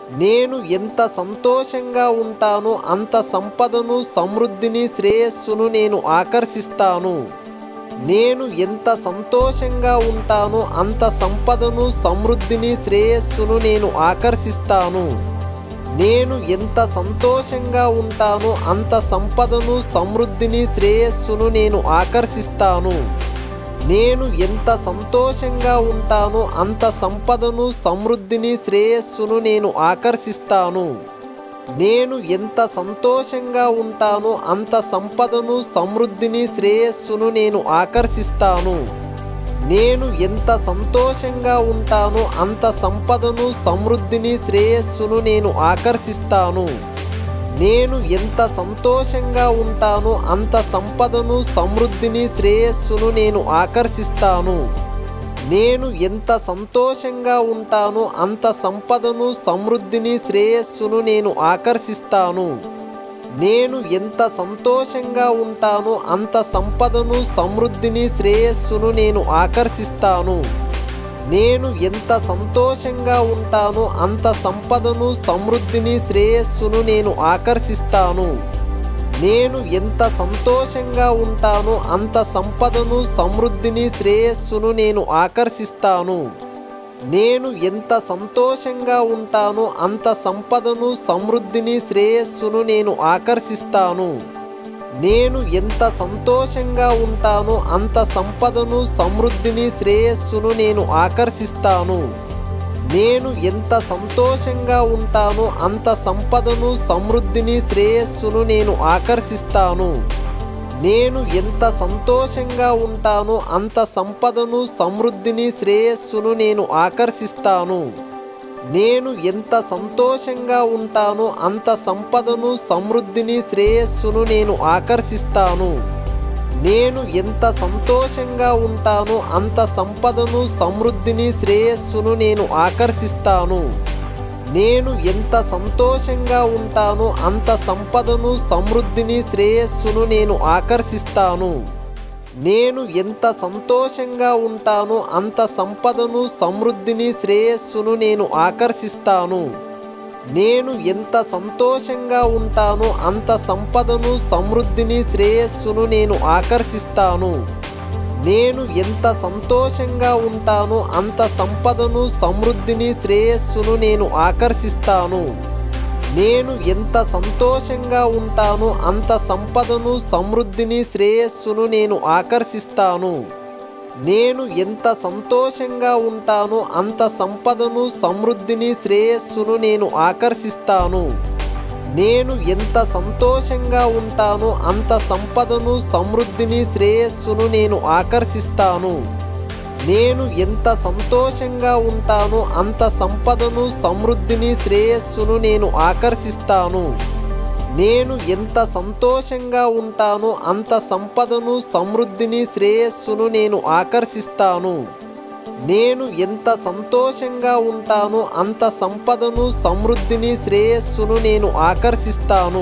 నేను ఎంత సంతోషంగా ఉంటానో అంత సంపదను సమృద్ధిని శ్రేయస్సును నేను ఆకర్షిస్తాను నేను ఎంత సంతోషంగా ఉంటానో అంత సంపదను సమృద్ధిని శ్రేయస్సును నేను ఆకర్షిస్తాను నేను ఎంత సంతోషంగా ఉంటానో అంత సంపదను సమృద్ధిని శ్రేయస్సును నేను ఆకర్షిస్తాను నేను ఎంత సంతోషంగా ఉంటానో అంత సంపదను సమృద్ధిని శ్రేయస్సును నేను ఆకర్షిస్తాను నేను ఎంత సంతోషంగా ఉంటానో అంత సంపదను సమృద్ధిని శ్రేయస్సును నేను ఆకర్షిస్తాను నేను ఎంత సంతోషంగా ఉంటానో అంత సంపదను సమృద్ధిని శ్రేయస్సును నేను ఆకర్షిస్తాను నేను ఎంత సంతోషంగా ఉంటానో అంత సంపదను సమృద్ధిని శ్రేయస్సును నేను ఆకర్షిస్తాను నేను ఎంత సంతోషంగా ఉంటానో అంత సంపదను సమృద్ధిని శ్రేయస్సును నేను ఆకర్షిస్తాను నేను ఎంత సంతోషంగా ఉంటానో అంత సంపదను సమృద్ధిని శ్రేయస్సును నేను ఆకర్షిస్తాను నేను ఎంత సంతోషంగా ఉంటానో అంత సంపదను సమృద్ధిని శ్రేయస్సును నేను ఆకర్షిస్తాను నేను ఎంత సంతోషంగా ఉంటానో అంత సంపదను సమృద్ధిని శ్రేయస్సును నేను ఆకర్షిస్తాను నేను ఎంత సంతోషంగా ఉంటానో అంత సంపదను సమృద్ధిని శ్రేయస్సును నేను ఆకర్షిస్తాను నేను ఎంత సంతోషంగా ఉంటానో అంత సంపదను సమృద్ధిని శ్రేయస్సును నేను ఆకర్షిస్తాను నేను ఎంత సంతోషంగా ఉంటానో అంత సంపదను సమృద్ధిని శ్రేయస్సును నేను ఆకర్షిస్తాను నేను ఎంత సంతోషంగా ఉంటానో అంత సంపదను సమృద్ధిని శ్రేయస్సును నేను ఆకర్షిస్తాను నేను ఎంత సంతోషంగా ఉంటానో అంత సంపదను సమృద్ధిని శ్రేయస్సును నేను ఆకర్షిస్తాను నేను ఎంత సంతోషంగా ఉంటానో అంత సంపదను సమృద్ధిని శ్రేయస్సును నేను ఆకర్షిస్తాను నేను ఎంత సంతోషంగా ఉంటానో అంత సంపదను సమృద్ధిని శ్రేయస్సును నేను ఆకర్షిస్తాను నేను ఎంత సంతోషంగా ఉంటానో అంత సంపదను సమృద్ధిని శ్రేయస్సును నేను ఆకర్షిస్తాను నేను ఎంత సంతోషంగా ఉంటానో అంత సంపదను సమృద్ధిని శ్రేయస్సును నేను ఆకర్షిస్తాను నేను ఎంత సంతోషంగా ఉంటానో అంత సంపదను సమృద్ధిని శ్రేయస్సును నేను ఆకర్షిస్తాను నేను ఎంత సంతోషంగా ఉంటానో అంత సంపదను సమృద్ధిని శ్రేయస్సును నేను ఆకర్షిస్తాను నేను ఎంత సంతోషంగా ఉంటానో అంత సంపదను సమృద్ధిని శ్రేయస్సును నేను ఆకర్షిస్తాను నేను ఎంత సంతోషంగా ఉంటానో అంత సంపదను సమృద్ధిని శ్రేయస్సును నేను ఆకర్షిస్తాను నేను ఎంత సంతోషంగా ఉంటానో అంత సంపదను సమృద్ధిని శ్రేయస్సును నేను ఆకర్షిస్తాను నేను ఎంత సంతోషంగా ఉంటానో అంత సంపదను సమృద్ధిని శ్రేయస్సును నేను ఆకర్షిస్తాను నేను ఎంత సంతోషంగా ఉంటానో అంత సంపదను సమృద్ధిని శ్రేయస్సును నేను ఆకర్షిస్తాను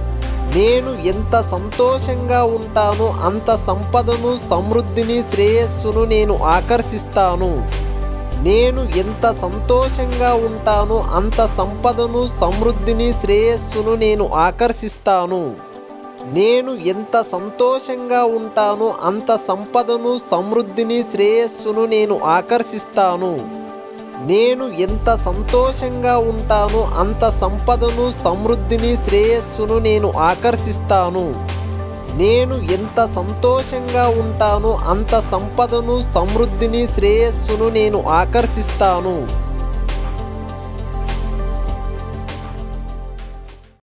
నేను ఎంత సంతోషంగా ఉంటానో అంత సంపదను సమృద్ధిని శ్రేయస్సును నేను ఆకర్షిస్తాను నేను ఎంత సంతోషంగా ఉంటానో అంత సంపదను సమృద్ధిని శ్రేయస్సును నేను ఆకర్షిస్తాను నేను ఎంత సంతోషంగా ఉంటానో అంత సంపదను సమృద్ధిని శ్రేయస్సును నేను ఆకర్షిస్తాను నేను ఎంత సంతోషంగా ఉంటానో అంత సంపదను సమృద్ధిని శ్రేయస్సును నేను ఆకర్షిస్తాను నేను ఎంత సంతోషంగా ఉంటానో అంత సంపదను సమృద్ధిని శ్రేయస్సును నేను ఆకర్షిస్తాను